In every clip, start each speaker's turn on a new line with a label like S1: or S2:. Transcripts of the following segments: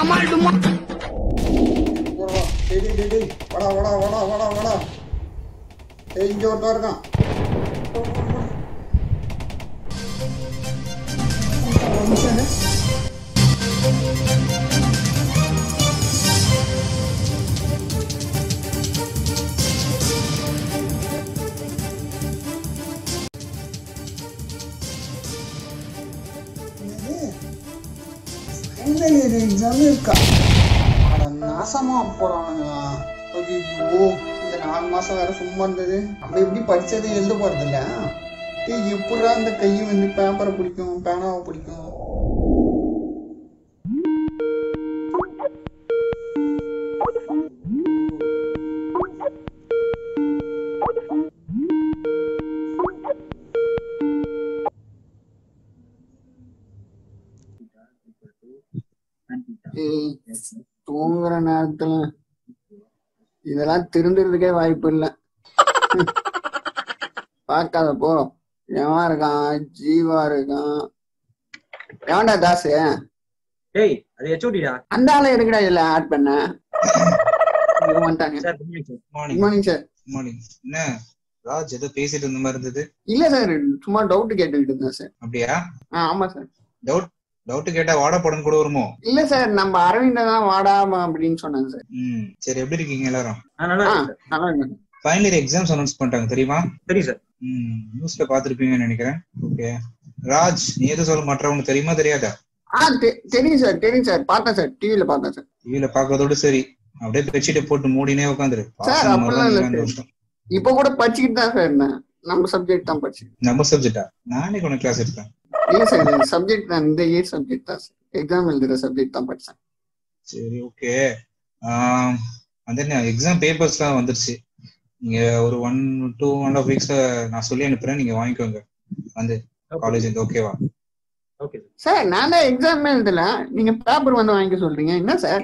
S1: போடா. டேய், டேய், டேய், டேய். வாடா வாடா வாடா வாடா வாடா ஏய் இங்க ஒருத்தன் இருக்கான் ஒரு நிமிஷம் இரு. ஃபைனல் இயர் எக்ஸாம் இருக்கா அட நாசமா போறானுங்களா ஐயோ இந்த நாலு மாசம் வேற சும்மா இருந்தது நம்ம எப்படி படிச்சதை எழுத போறது இல்ல ஏய் எப்படா இந்த கை வந்து பேப்பரை பிடிக்கும் பேனாவை பிடிக்கும் ஏய் தூங்குற நேரத்துல இதெல்லாம் திருந்துறதுக்கே வாய்ப்பு இல்ல பார்க்காத போ எவன் இருக்கான் ஜீவா இருக்கான் எவன்டா தாசு
S2: டேய் அது ஹெச்ஓடிடா
S1: அந்த ஆளை எதுக்குடா இதுல ஆட் பண்ண இவங்க வந்துட்டாங்க
S2: sir good morning sir
S1: good
S3: morning
S1: morning sir
S3: morning என்ன ராஜ் ஏதோ பேசிட்டு இருந்த மாதிரி இருந்தது
S1: இல்ல சார் சும்மா டவுட் கேட்டுக்கிட்டு இருந்தேன் சார்
S3: அப்படியா
S1: ஆ ஆமா சார்
S3: டவுட் டவுட் கேட்டா வாடா படம் கூட வருமோ
S1: இல்ல சார் நம்ம அரவிந்த தான் வாடாம அப்படின்னு சொன்னாங்க சார்
S3: ம் சரி எப்படி இருக்கீங்க எல்லாரும்
S2: ஆ நல்லா
S1: ஆ
S2: இருக்கு சார்
S1: நல்லா இருக்கு
S3: ஃபைனல் இயர் எக்ஸாம்ஸ் அனௌன்ஸ் பண்ணிட்டாங்க தெரியுமா
S2: சரி சார்
S3: ம் நியூஸ்ல பாத்திருப்பீங்கன்னு நினைக்கிறேன் ஓகே ராஜ் நீ எது சொல்ல மாட்டவங்க தெரியுமா தெரியாதா
S1: ஆ தெ- தெரியும் சார் தெரியும் சார் பார்த்தேன் சார் டிவில பார்த்தேன் சார்
S3: டிவில பாக்குறதோட சரி அப்படியே பெட்ஷீட்டை போட்டு மூடினே உட்காந்துரு
S1: சார், அப்படிலாம் இல்ல சார்.
S3: வருஷம்
S1: இப்போ கூட படிச்சுக்கிட்டு தான் சார் இருந்தேன் நம்ம சப்ஜெக்ட் தான் படிச்சு
S3: நம்ம சப்ஜெக்டா நானே உனக்கு கிளாஸ் எடுத்தேன்
S1: இல்ல சார் சப்ஜெக்ட் தான் இந்த இயர் சப்ஜெக்ட் தான் சார் எக்ஸாம் எழுதுற சப்ஜெக்ட் தான் படிச்சேன்
S3: சரி ஓகே அந்த எக்ஸாம் பேப்பர்ஸ்லாம் வந்துருச்சு நீங்க ஒரு ஒன் டூ ஒன் ஆஃப் வீக்ஸ்ல நான் சொல்லி அனுப்புறேன் நீங்க வாங்கிக்கோங்க வந்து காலேஜ் இருந்து ஓகேவா
S2: ஓகே சார்
S1: சார் நான் தான் எக்ஸாம் எழுதல நீங்க பேப்பர் வந்து வாங்கிக்க சொல்றீங்க என்ன சார்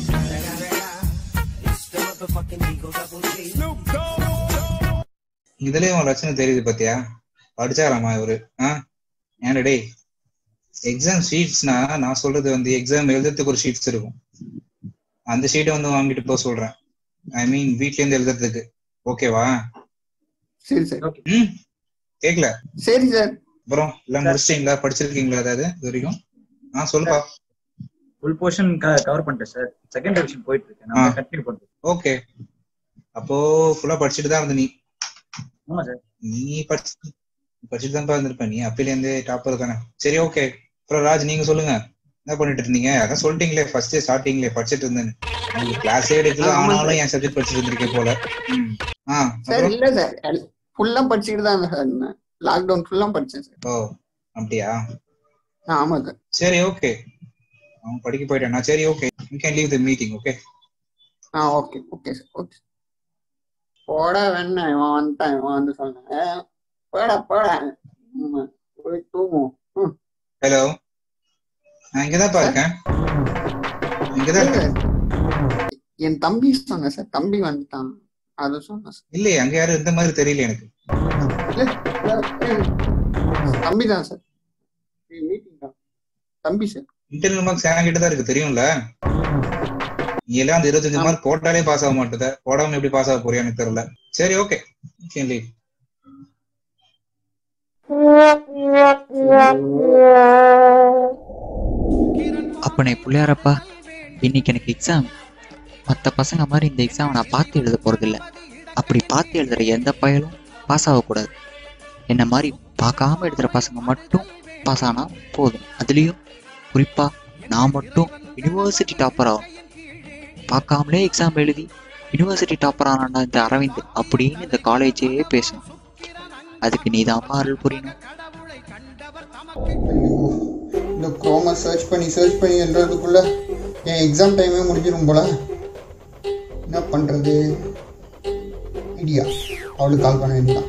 S3: இதுலயே உன் லட்சணம் தெரியுது பாத்தியா படிச்சாராமா இவரு ஆ ஏன்டா டேய் எக்ஸாம் ஷீட்ஸ்னா நான் சொல்றது வந்து எக்ஸாம் எழுதுறதுக்கு ஒரு ஷீட்ஸ் இருக்கும் அந்த ஷீட்டை வந்து வாங்கிட்டு போக சொல்றேன் ஐ மீன் வீட்ல இருந்து எழுதுறதுக்கு ஓகேவா
S1: சரி சார்
S3: ம் கேக்கல
S1: சரி சார்
S3: அப்புறம் எல்லாம் முடிச்சிட்டீங்களா படிச்சிருக்கீங்களா ஏதாவது இது வரைக்கும் ஆ சொல்லுப்பா
S2: ஃபுல் போர்ஷன் கவர் பண்ணிட்டேன் சார் செகண்ட் டிவிஷன் போயிட்டு இருக்கு
S3: ஆ.
S2: நான் கண்டினியூ பண்றேன்
S3: ஓகே அப்போ ஃபுல்லா படிச்சுட்டு தான் இருந்த நீ
S2: ஆமா சார்
S3: நீ படிச்சு படிச்சுட்டு தான் இருந்திருப்ப நீ அப்பில இருந்து டாப்பர் தானே சரி ஓகே அப்புறம் ராஜ் நீங்க சொல்லுங்க என்ன பண்ணிட்டு இருந்தீங்க அதான் சொல்லிட்டீங்களே ஃபர்ஸ்ட் ஸ்டார்டிங்ல படிச்சிட்டு இருந்தேன்னு உங்களுக்கு கிளாஸே எடுக்கல
S1: ஆமா, ஆமா
S3: ஆனாலும் என் சப்ஜெக்ட் படிச்சிட்டு இருந்திருக்கேன் போல ம். ஆ
S1: சார்
S3: அப்புறம்
S1: இல்ல சார் ஃபுல்லா படிச்சுக்கிட்டு தான் இருந்தேன் சார் இருந்தேன் லாக்டவுன் ஃபுல்லா படிச்சேன் சார்
S3: ஓ அப்படியா
S1: ஆ, ஆமா சார்
S3: சரி ஓகே அவன் படிக்க போயிட்டானா சரி okay you can leave the meeting okay
S1: ஆ ஓகே ஓகே சார் ஓகே போடா வேணா இவன் வந்துட்டான் இவன் வந்து சொன்னேன் போடா போடா ஆமா, போய் தூங்கும் ம்.
S3: ஹலோ நான் இங்கதான் இருக்கேன் இங்கதான்
S1: இல்ல,
S3: இருக்கேன்
S1: என் தம்பி சொன்னேன் சார் தம்பி வந்துட்டான் அது சொன்னேன் சார்
S3: இல்லையே அங்க யாரும் இந்த மாதிரி தெரியல எனக்கு
S1: இல்ல, இல்ல, இல்ல. தம்பி தான் சார் மீட்டிங் தான் தம்பி சார்
S3: இன்டர்னல் மார்க்ஸ் என்கிட்ட தான் இருக்கு தெரியும்ல நீ எல்லாம் அந்த இருபத்தஞ்சு மார்க் போட்டாலே பாஸ் ஆக மாட்டேத போடாம எப்படி பாஸ் ஆக போறியா எனக்கு தெரியல சரி ஓகே லீவ்
S4: அப்பனே பிள்ளையாரப்பா இன்னைக்கு எனக்கு எக்ஸாம் மற்ற பசங்க மாதிரி இந்த எக்ஸாம் நான் பார்த்து எழுத போறதில்ல அப்படி பார்த்து எழுதுற எந்த பயலும் பாஸ் ஆகக்கூடாது என்ன மாதிரி பார்க்காம எழுதுற பசங்க மட்டும் பாஸ் ஆனா போதும் அதுலேயும் குறிப்பா நான் மட்டும் யுனிவர்சிட்டி டாப்பர் ஆகும் பார்க்காமலே எக்ஸாம் எழுதி யுனிவர்சிட்டி டாப்பர் ஆனான்டா இந்த அரவிந்த் அப்படின்னு இந்த காலேஜே பேசணும் அதுக்கு நீ தான் அருள் புரியணும்
S1: ஐயோ இந்த குரோமை சர்ச் பண்ணி சர்ச் பண்ணி எழுதுறதுக்குள்ள என் எக்ஸாம் டைமே முடிஞ்சிடும் போல என்ன பண்றது ஐடியா அவளுக்கு கால் பண்ண வேண்டியதான்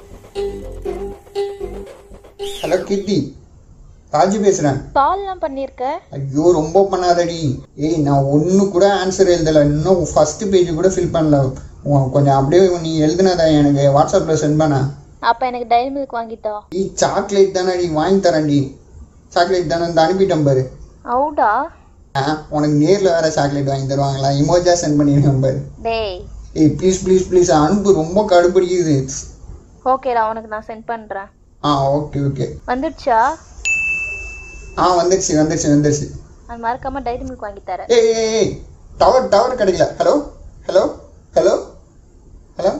S1: ஹலோ கீர்த்தி ராஜு பேசுறேன்
S5: கால்லாம் பண்ணிருக்க
S1: ஐயோ ரொம்ப பண்ணாதடி ஏய் நான் ஒண்ணு கூட ஆன்சர் எழுதல இன்னும் ஃபர்ஸ்ட் பேஜ் கூட ஃபில் பண்ணல உன் கொஞ்சம் அப்படியே நீ எழுதுனதா எனக்கு வாட்ஸ்அப்ல சென்ட் பண்ண
S5: அப்ப எனக்கு டைரி மில்க் வாங்கித்தா
S1: நீ சாக்லேட் தானே நீ வாங்கி தரேன்டி சாக்லேட் தானே இந்த அனுப்பிட்டேன் பாரு
S5: அவுடா
S1: ஆ உனக்கு நேர்ல வேற சாக்லேட் வாங்கி தருவாங்களா இமோஜா சென்ட் பண்ணிருக்கேன் பாரு
S5: டேய்
S1: ஏய் ப்ளீஸ் ப்ளீஸ் ப்ளீஸ் அனுப்பு ரொம்ப கடுப்பிடிக்குது
S5: ஓகேடா உனக்கு நான் சென்ட் பண்றேன்
S1: ஆ ஓகே ஓகே
S5: வந்துடுச்சா
S1: ஆ வந்துருச்சு வந்துருச்சு வந்துருச்சு
S5: அது மறக்காம டைரி மில்க் வாங்கி தரேன்
S1: ஏய் ஏய் ஏய் டவர் டவர் கிடைக்கல ஹலோ ஹலோ ஹலோ ஹலோ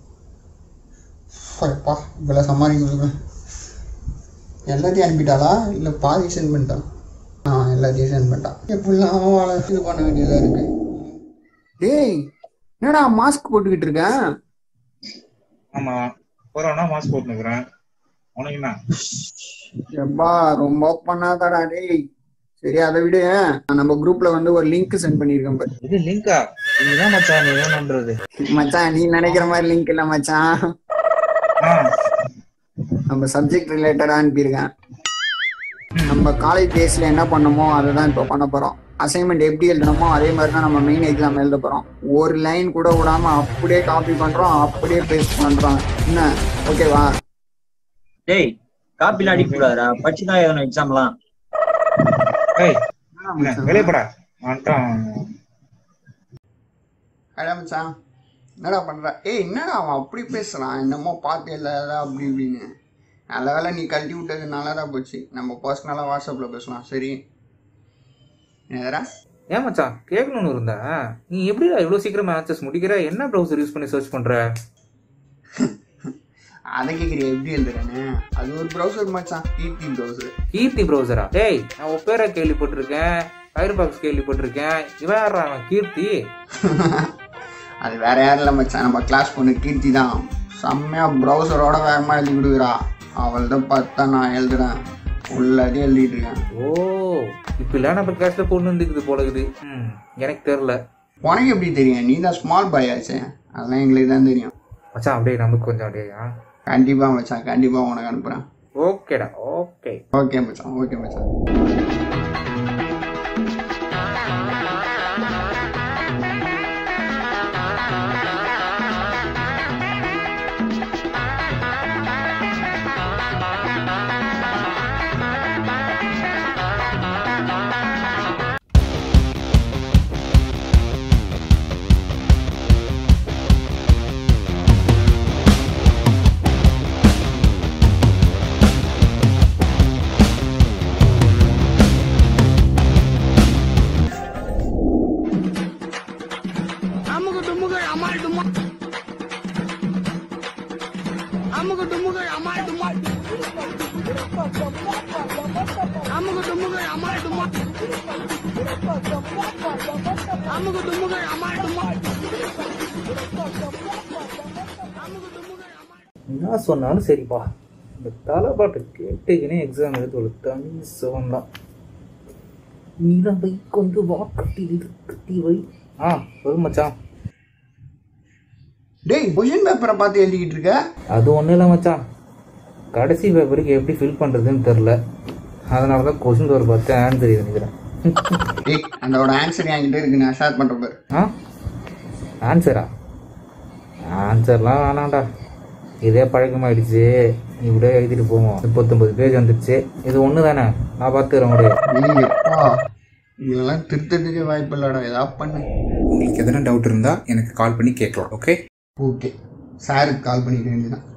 S1: அப்பா இவ்வளோ சமாளிக்க எல்லாத்தையும் அனுப்பிட்டாளா இல்லை பாதி சென்ட் பண்ணிட்டான் ஆ எல்லாத்தையும் சென்ட் பண்ணிட்டான் எப்படிலாம் வாழ இது பண்ண வேண்டியதாக இருக்கு டேய் என்னடா மாஸ்க் போட்டுக்கிட்டு இருக்கேன்
S3: ஆமா கொரோனா மாஸ்க் போட்டுக்கிறேன் உனக்கு என்ன
S1: எப்பா ரொம்ப பண்ணாதடா டேய் சரி அதை விடு நம்ம குரூப்ல வந்து ஒரு லிங்க் சென்ட் பண்ணியிருக்கேன் பாரு
S3: இது லிங்கா இதுதான் மச்சான் நீ வேணும்ன்றது
S1: மச்சான் நீ நினைக்கிற மாதிரி லிங்க் இல்ல மச்சான்
S3: ஆ
S1: நம்ம சப்ஜெக்ட் ரிலேட்டடா அனுப்பியிருக்கேன் நம்ம காலேஜ் டேஸ்ல என்ன பண்ணோமோ அதை தான் இப்போ பண்ண போறோம் அசைன்மெண்ட் எப்படி எழுதணுமோ அதே மாதிரி தான் நம்ம மெயின் எக்ஸாம் எழுத போறோம் ஒரு லைன் கூட விடாம அப்படியே காப்பி பண்றோம் அப்படியே பேஸ்ட் பண்றோம் என்ன ஓகேவா
S2: டேய் காப்பிலாம் அடிக்க கூடாதுடா படிச்சுதான் எழுதணும் எக்ஸாம்லாம்
S3: ஏய் என்ன, வெளியே போடா வந்துட்டான்
S1: அடா மச்சான் என்னடா பண்ற ஏய் என்னடா அவன் அப்படி பேசுறான் என்னமோ பார்த்து இல்லாத அப்படி இப்படின்னு நல்ல வேளை நீ கழட்டி விட்டது நல்லதா போச்சு நம்ம பர்சனலாக வாட்ஸ்அப்பில் பேசலாம் சரி என்னடா
S6: ஏன் மச்சான் கேட்கணும்னு இருந்தா நீ எப்படிடா இவ்வளவு சீக்கிரம் ஆன்சர்ஸ் முடிக்கிற என்ன ப்ரௌசர் யூஸ் பண்ணி சர்ச் பண்ற
S1: அதை கேட்குறிய எப்படி எழுதுறேன்னு அது ஒரு ப்ரௌசர் மச்சான் கீர்த்தி ப்ரௌசர்
S6: கீர்த்தி ப்ரௌசரா டேய் நான் ஒப்பேரா கேள்விப்பட்டிருக்கேன் ஃபயர் பாக்ஸ் கேள்விப்பட்டிருக்கேன் இவன் யாரா அவன் கீர்த்தி
S1: அது வேற யாரும் இல்லை மச்சான் நம்ம கிளாஸ் பொண்ணு கீர்த்தி தான் செம்மையாக ப்ரௌசரோட வேகமாக எழுதி விடுகிறா அவள் தான் பார்த்தா நான் எழுதுறேன் ஃபுல்லாத்தையும் எழுதிட்டு இருக்கேன்
S6: ஓ இப்பெல்லாம் நம்ம கிளாஸ்ல பொண்ணு இருந்துக்குது போல இருக்குது ம், எனக்கு தெரியல
S1: உனக்கு எப்படி தெரியும் நீ தான் ஸ்மால் பாய் ஆச்சே அதெல்லாம் எங்களுக்கு தான் தெரியும்
S6: மச்சான் அப்படியே நமக்கு கொஞ்சம் அப்படியே ஆ
S1: கண்டிப்பா மச்சான் கண்டிப்பா உனக்கு அனுப்புறேன்
S6: ஓகேடா ஓகே
S1: ஓகே மச்சான் ஓகே மச்சான்
S6: என்ன சொன்னாலும் சரிப்பா இந்த தலைப்பாட்டை கேட்டுக்கினே எக்ஸாம் எழுத ஒரு தனி சுகம் தான் நிலவை கொண்டு வாக்கட்டி கட்டி வை ஆ சொல்லு மச்சான்
S1: டேய் கொஷின் பேப்பரை பார்த்து எழுதிக்கிட்டு இருக்க
S6: அது ஒன்றும் இல்லை மச்சான் கடைசி பேப்பருக்கு எப்படி ஃபில் பண்ணுறதுன்னு தெரில அதனால தான் கொஸ்டின் பேப்பர் பார்த்து ஆன்சர் எழுதிக்கிறேன்
S1: டேய் அதோட ஆன்சர் என்கிட்ட இருக்கு நான் ஷேர் பண்ற பாரு
S6: ஆ ஆன்சரா ஆன்சர்லாம் வேணாம்டா இதே பழக்கமாயிடுச்சு நீ இப்படியே எழுதிட்டு போவோம் முப்பத்தொம்பது பேஜ் வந்துடுச்சு இது ஒன்று தானே நான் பார்த்துக்கிறேன் முடியும்
S1: டேய் எப்பா இதெல்லாம் திருத்தத்துக்கே வாய்ப்பு இல்லடா ஏதாவது பண்ணு
S7: உங்களுக்கு எதனா டவுட் இருந்தால் எனக்கு கால் பண்ணி கேட்கலாம் ஓகே
S1: ஓகே சாருக்கு கால் பண்ணிக்க வேண்டியதான்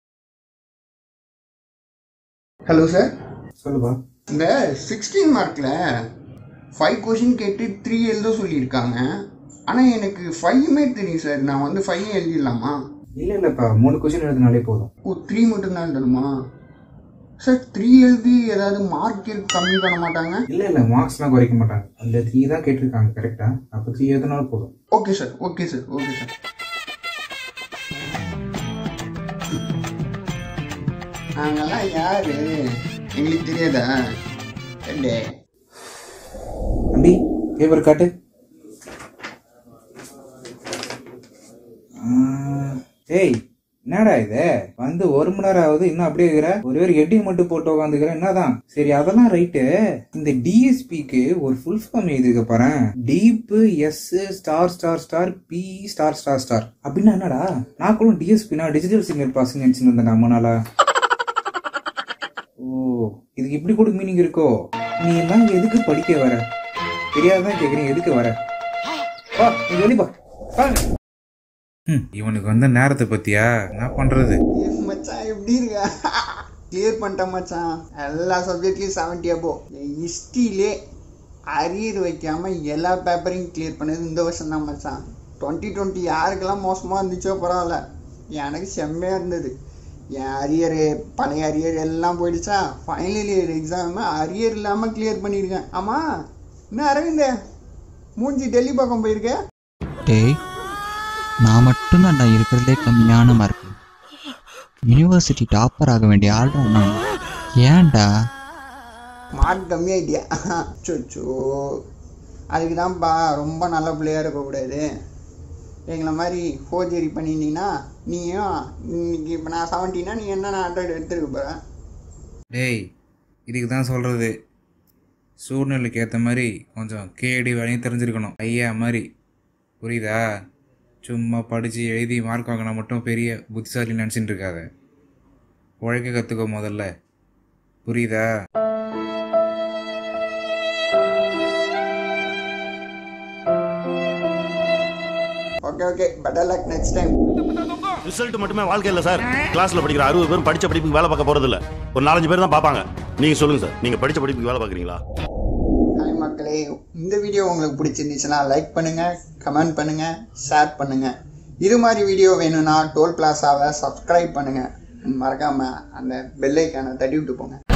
S1: ஹலோ சார்
S7: சொல்லுப்பா
S1: இந்த சிக்ஸ்டீன் மார்க்கில் ஃபைவ் கொஷின் கேட்டு த்ரீ எழுத சொல்லியிருக்காங்க ஆனால் எனக்கு ஃபைவுமே தெரியும் சார் நான் வந்து ஃபைவ் எழுதிடலாமா
S7: இல்லை இல்லைப்பா மூணு கொஸ்டின் எழுதினாலே போதும்
S1: ஓ த்ரீ மட்டும்தான் எழுதணுமா சார் த்ரீ எழுதி ஏதாவது மார்க் கம்மி பண்ண மாட்டாங்க
S7: இல்லை இல்லை மார்க்ஸ்லாம் குறைக்க மாட்டாங்க அந்த த்ரீ தான் கேட்டிருக்காங்க கரெக்டாக அப்போ த்ரீ எழுதினாலும் போதும்
S1: okay sir okay sir okay sir நாங்கெல்லாம் யாரு எங்களுக்கு தெரியாதா ரெண்டே
S7: தம்பி பேப்பர் காட்டு ஆ, ஏய் என்னடா இது வந்து ஒரு மணி நேரம் ஆகுது இன்னும் அப்படியே இருக்கிற ஒரே ஒரு ஹெட்டிங் மட்டும் போட்டு உட்காந்துக்கிற என்னதான் சரி அதெல்லாம் ரைட்டு இந்த டிஎஸ்பிக்கு ஒரு ஃபுல் ஃபார்ம் எழுதிக்க பாரு deep S star star star P star star star அப்படின்னா என்னடா நான் கூட டிஎஸ்பினா டிஜிட்டல் சிக்னல் ப்ராசஸிங் நினைச்சுட்டு இருந்தேன் நம்ம நாளா ஓ இதுக்கு இப்படி கூட மீனிங் இருக்கோ நீ எல்லாம் எதுக்கு படிக்க வர தெரியாதான் கேக்குறீங்க எதுக்கு வர வா நீ வெளிப்பா வாங்க ம், இவனுக்கு வந்த நேரத்தை பத்தியா என்ன பண்றது
S1: ஏய் மச்சான் எப்படி இருக்க கிளியர் பண்ணிட்டேன் மச்சான் எல்லா சப்ஜெக்ட்லயும் செவன்டி அபோ ஹிஸ்ட்ரியிலே அரியர் வைக்காம எல்லா பேப்பரையும் கிளியர் பண்ணது இந்த வருஷம் தான் மச்சான் டுவெண்ட்டி டுவெண்ட்டி யாருக்கெல்லாம் மோசமாக இருந்துச்சோ பரவாயில்ல எனக்கு செம்மையாக இருந்தது என் அரியர் பழைய அரியர் எல்லாம் போயிடுச்சா ஃபைனல் இயர் எக்ஸாம் அரியர் இல்லாமல் கிளியர் பண்ணியிருக்கேன் ஆமாம் என்ன அரவிந்த் மூஞ்சி டெல்லி பக்கம் போயிருக்க
S4: டேய் நான் மட்டும்தான்டா இருக்கிறதுலே கம்மியான மார்க் யூனிவர்சிட்டி டாப்பர் ஆக வேண்டிய ஆள்டா நான் ஏன்டா
S1: மார்க் கம்மியாயிட்டியா சொச்சோ அதுக்கு தான்ப்பா ரொம்ப நல்ல பிள்ளையா இருக்கக்கூடாது எங்களை மாதிரி ஃபோர்ஜரி பண்ணியிருந்தீங்கன்னா நீயும் இன்னைக்கு இப்போ நான் செவன்ட்டினா நீ என்ன நான் ஹண்ட்ரட் எடுத்துருக்க போகிற
S7: டேய் இதுக்கு தான் சொல்றது சூழ்நிலைக்கு ஏற்ற மாதிரி கொஞ்சம் கேடி வேலையும் தெரிஞ்சிருக்கணும் ஐயா மாதிரி புரியுதா சும்மா படித்து எழுதி மார்க் வாங்கினா மட்டும் பெரிய புத்திசாலி நினச்சிட்டு இருக்காத உழைக்க கற்றுக்கோ முதல்ல புரியுதா
S1: okay okay better luck next time
S8: result மட்டுமே வாழ்க்கை இல்ல சார் கிளாஸ்ல படிக்கிற அறுபது பேரும் படிச்ச படிப்புக்கு வேலை பார்க்க போறது இல்ல ஒரு நாலஞ்சு பேர் தான் பார்ப்பாங்க நீங்க சொல்லுங்க சார் நீங்க படிச்ச படிப்புக்கு வேலை பார்க்குறீங்களா
S1: ஹாய் மக்களே இந்த வீடியோ உங்களுக்கு பிடிச்சிருந்துச்சுன்னா லைக் பண்ணுங்க கமெண்ட் பண்ணுங்க ஷேர் பண்ணுங்க இது மாதிரி வீடியோ வேணும்னா டோல் பிளாஸாவை சப்ஸ்கிரைப் பண்ணுங்க மறக்காம அந்த பெல் ஐக்கானை தட்டி விட்டு போங்க